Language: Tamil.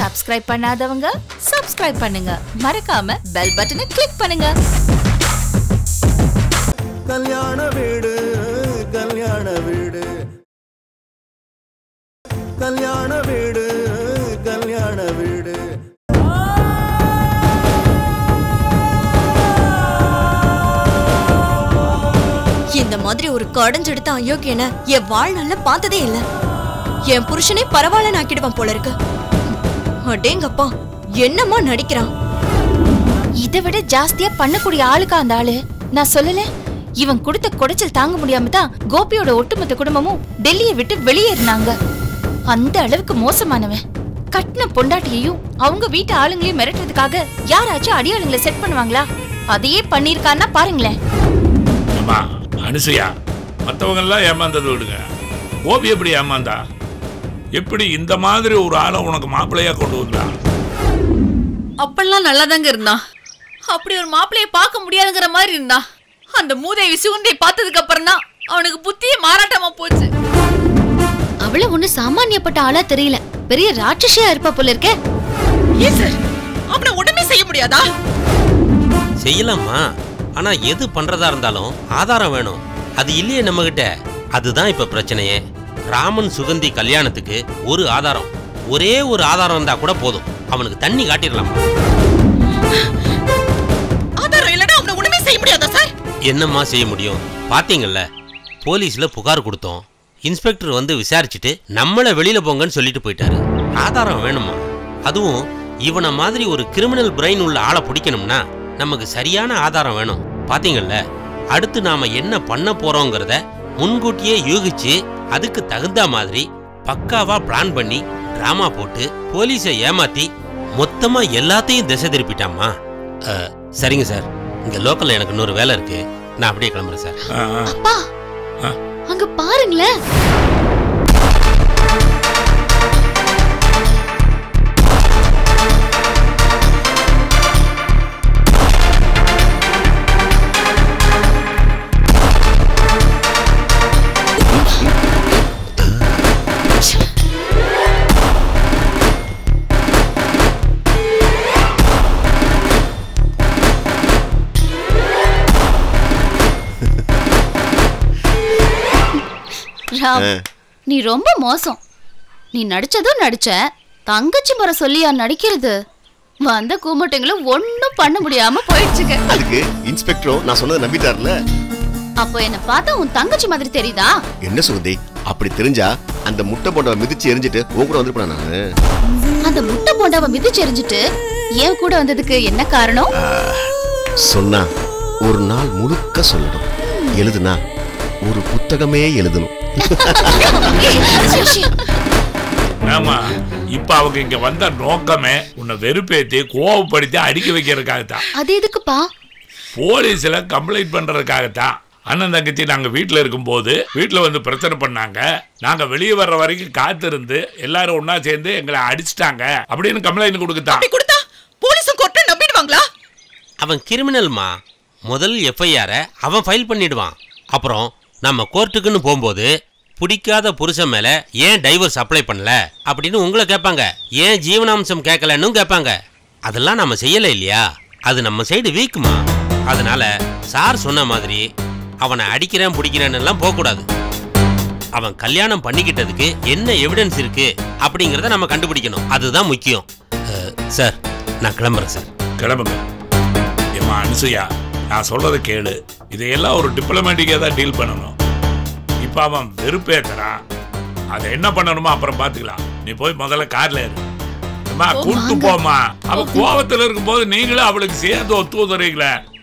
சப்ஸ்கிரைப் பண்ணாதவங்க சப்ஸ்கிரைப் பண்ணுங்க மறக்காம பெல் பட்டனை கிளிக் பண்ணுங்க கல்யாண வீடு கல்யாண வீடு கல்யாண வீடு கல்யாண வீடு இந்த மாதிரி ஒரு கடைஞ்செடுத்த அயோக்கியனை என் வாழ்நாள்ல பார்த்ததே இல்ல என் புருஷனே பரவாயில்ல ஆக்கிடுவான் போல இருக்கு அடேங்கப்பா என்னம்மா நடிக்கிறான் இதை விட ஜாஸ்தியா பண்ணக்கூடிய ஆளுக்கா அந்த ஆளு நான் சொல்லல இவன் கொடுத்த குடைச்சல் தாங்க முடியாம தான் கோபியோட ஒட்டுமொத்த குடும்பமும் டெல்லியை விட்டு வெளியேறினாங்க அந்த அளவுக்கு மோசமானவன் கட்டின பொண்டாட்டியையும் அவங்க வீட்டு ஆளுங்களையும் மிரட்டுறதுக்காக யாராச்சும் அடியாளுங்களை செட் பண்ணுவாங்களா அதையே பண்ணிருக்கான்னா பாருங்களேன் அம்மா அனுசையா மற்றவங்க எல்லாம் ஏமாந்தது விடுங்க கோபி எப்படி ஏமாந்தா எப்படி இந்த மாதிரி ஒரு ஆளை உனக்கு மாப்பிள்ளையா கொண்டு வந்தா அப்பெல்லாம் நல்லாதாங்க இருந்தான் அப்படி ஒரு மாப்பிளைய பார்க்க முடியாதுங்கிற மாதிரி இருந்தான் அந்த மூதேவி சிவுண்டை பார்த்ததுக்கு அப்புறம் தான் அவனுக்கு புத்தியே மாறாட்டமா போச்சு அவள ஒண்ணு சாமானியப்பட்ட ஆளா தெரியல பெரிய ராட்சசியா இருப்பா போல இருக்க ஏன் சார் அவனை உடனே செய்ய முடியாதா செய்யலாமா ஆனா எது பண்றதா இருந்தாலும் ஆதாரம் வேணும் அது இல்லையே நம்ம கிட்ட அதுதான் இப்ப பிரச்சனையே ராமன் சுகந்தி கல்யாணத்துக்கு ஒரு ஆதாரம் ஒரே ஒரு ஆதாரம் இருந்தா கூட போதும் அவனுக்கு தண்ணி காட்டிடலாம் ஆதாரம் இல்லைன்னா அவனை உடனே செய்ய முடியாதா சார் என்னம்மா செய்ய முடியும் பாத்தீங்கல்ல போலீஸ்ல புகார் கொடுத்தோம் இன்ஸ்பெக்டர் வந்து விசாரிச்சுட்டு நம்மள வெளியில போங்கன்னு சொல்லிட்டு போயிட்டாரு ஆதாரம் வேணுமா அதுவும் இவனை மாதிரி ஒரு கிரிமினல் பிரெயின் உள்ள ஆளை பிடிக்கணும்னா நமக்கு சரியான ஆதாரம் வேணும் பாத்தீங்கல்ல அடுத்து நாம என்ன பண்ண போறோங்கிறத முன்கூட்டியே யூகிச்சு அதுக்கு தகுந்த மாதிரி பக்காவா பிளான் பண்ணி டிராமா போட்டு போலீஸை ஏமாத்தி மொத்தமா எல்லாத்தையும் திசை திருப்பிட்டாமா அஹ், சரிங்க சார் இங்க லோக்கல்ல எனக்கு இன்னொரு வேலை இருக்கு நான் அப்படியே கிளம்புறேன் சார் ஆ, ஆ. அப்பா ஆ. அங்க பாருங்களேன் ராம் நீ ரொம்ப மோசம் நீ நடிச்சதும் நடிச்ச தங்கச்சி முறை சொல்லியா நடிக்கிறது வந்த கூமட்டைங்களும் ஒண்ணும் பண்ண முடியாம போயிடுச்சுங்க அதுக்கு இன்ஸ்பெக்டரும் நான் சொன்னதை நம்பிட்டார்ல அப்போ என்ன பார்த்தா உன் தங்கச்சி மாதிரி தெரியுதா என்ன சுகந்தி அப்படி தெரிஞ்சா அந்த முட்டை போண்டவை மிதிச்சு எரிஞ்சிட்டு உன் கூட வந்துருப்பேன் நானு அந்த முட்டை போண்டாவை மிதிச்சு எறிஞ்சிட்டு என் கூட வந்ததுக்கு என்ன காரணம் சொன்னா ஒரு நாள் முழுக்க சொல்லணும் எழுதுனா ஒரு புத்தகமே எழுதணும் ஆமா இப்ப அவங்க இங்க வந்த நோக்கமே உன்னை வெறுப்பேத்தி கோவப்படுத்தி அடிக்க வைக்கிறதுக்காகத்தான் அது எதுக்குப்பா போலீஸ்ல கம்ப்ளைண்ட் பண்றதுக்காகத்தான் அண்ணன் தங்கச்சி நாங்க வீட்டுல இருக்கும்போது வீட்டுல வந்து பிரச்சனை பண்ணாங்க நாங்க வெளியே வர்ற வரைக்கும் காத்திருந்து எல்லாரும் ஒண்ணா சேர்ந்து எங்களை அடிச்சிட்டாங்க அப்படின்னு கம்ப்ளைண்ட் கொடுக்கத்தான் அப்படி கொடுத்தா போலீஸும் கோர்ட்டும் நம்பிடுவாங்களா அவன் கிரிமினல்மா முதல் எஃப்ஐஆரை அவன் ஃபைல் பண்ணிடுவான் அப்புறம் நம்ம கோர்ட்டுக்குன்னு போகும்போது பிடிக்காத புருஷன் மேல ஏன் டைவர்ஸ் அப்ளை பண்ணல அப்படின்னு உங்களை கேட்பாங்க ஏன் ஜீவனாம்சம் கேட்கலன்னு கேட்பாங்க அதெல்லாம் நம்ம செய்யலை இல்லையா அது நம்ம சைடு வீக்குமா அதனால சார் சொன்ன மாதிரி அவனை அடிக்கிறேன் பிடிக்கிறேன்னு எல்லாம் போகக்கூடாது அவன் கல்யாணம் பண்ணிக்கிட்டதுக்கு என்ன எவிடன்ஸ் இருக்கு அப்படிங்கிறத நம்ம கண்டுபிடிக்கணும் அதுதான் முக்கியம் அஹ், சார் நான் கிளம்புறேன் சார் கிளம்புங்க ஏமா அனுசையா நான் சொல்றதை கேளு இதையெல்லாம் ஒரு டிப்ளமேட்டிக்காக தான் டீல் பண்ணணும் இப்போ அவன் வெறுப்பேத்துறான் அதை என்ன பண்ணணுமோ அப்புறம் பார்த்துக்கலாம் நீ போய் முதல்ல கார்ல ஏறு அம்மா கூட்டு போமா அவ கோவத்துல இருக்கும்போது நீங்களும் அவளுக்கு சேர்ந்து ஒத்து உதறீங்களே